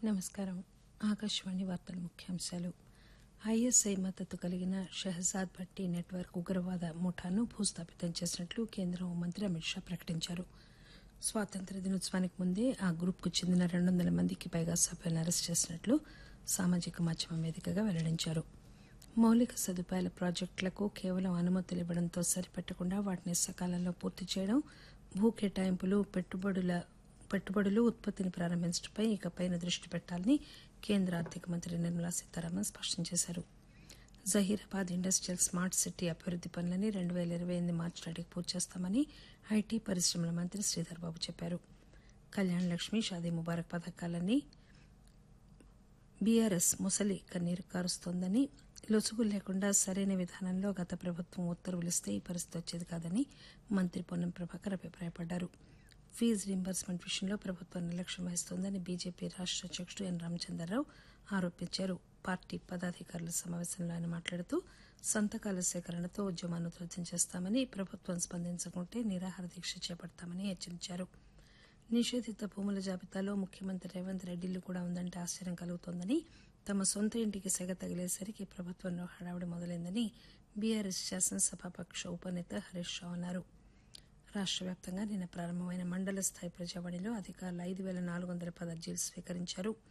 నమస్కారం ఆకాశవాణి వార్తల ముఖ్యాంశాలు ఐఎస్ఐ మద్దతు కలిగిన షెహజాద్ భట్టి నెట్వర్క్ ఉగ్రవాద ముఠాను భూస్థాపితం చేసినట్లు కేంద్ర హోంమంత్రి అమిత్ షా ప్రకటించారు స్వాతంత్ర్య దినోత్సవానికి ముందే ఆ గ్రూప్కు చెందిన రెండు వందల మందికి పైగా సభ్యులను అరెస్ట్ చేసినట్లు సామాజిక మాధ్యమం వేదికగా వెల్లడించారు మౌలిక సదుపాయాల ప్రాజెక్టులకు కేవలం అనుమతులు ఇవ్వడంతో సరిపెట్టకుండా వాటిని సకాలంలో పూర్తి చేయడం భూ కేటాయింపులు పెట్టుబడుల పెట్టుబడులు ఉత్పత్తిని ప్రారంభించడంపై ఇకపైన దృష్టి పెట్టాలని కేంద్ర ఆర్థిక మంత్రి నిర్మలా సీతారామన్ స్పష్టం చేశారు జహీరాబాద్ ఇండస్ట్రియల్ స్మార్ట్ సిటీ అభివృద్ది పనులని రెండు పేల ఇరవై ఎనిమిది మార్చి నాటికి పూర్తి చేస్తామని ఐటీ పరిశ్రమల మంత్రి శ్రీధర్ బాబు చెప్పారు కళ్యాణ్ లక్ష్మి షాదీ ముబారక్ పథకాలన్నీ బీఆర్ఎస్ ముసలి కన్నీరు కారుస్తోందని లొసుగు లేకుండా సరైన విధానంలో గత ప్రభుత్వం ఉత్తర్వులిస్తే ఈ పరిస్థితి వచ్చేది కాదని మంత్రి పొన్నం ప్రభాకర్ అభిప్రాయపడ్డారు ఫీజు రీంబర్స్మెంట్ విషయంలో ప్రభుత్వం నిర్లక్ష్యం వహిస్తోందని బీజేపీ రాష్ట అధ్యకుడు ఎన్ రామచంద్రరావు ఆరోపించారు పార్టీ పదాధికారుల సమావేశంలో ఆయన మాట్లాడుతూ సంతకాల సేకరణతో ఉద్యమాన్ని ఉధృతం చేస్తామని ప్రభుత్వం స్పందించకుంటే నిరాహార దీక్ష చేపడతామని హెచ్చరించారు నిషేధిత భూముల జాబితాలో ముఖ్యమంత్రి రేవంత్ రెడ్డి ఇల్లు కూడా ఉందంటే ఆశ్చర్యం కలుగుతోందని తమ సొంత ఇంటికి సెగ తగిలేసరికి ప్రభుత్వంలో హడావుడి మొదలైందని బీఆర్ఎస్ శాసనసభాపక్ష ఉపనేత హరీష్ రావు అన్నారు రాష్ట వ్యాప్తంగా నిన్న ప్రారంభమైన మండల స్థాయి ప్రజావాణిలో అధికారులు ఐదు పేల నాలుగు వందల పది అర్జీలు స్వీకరించారు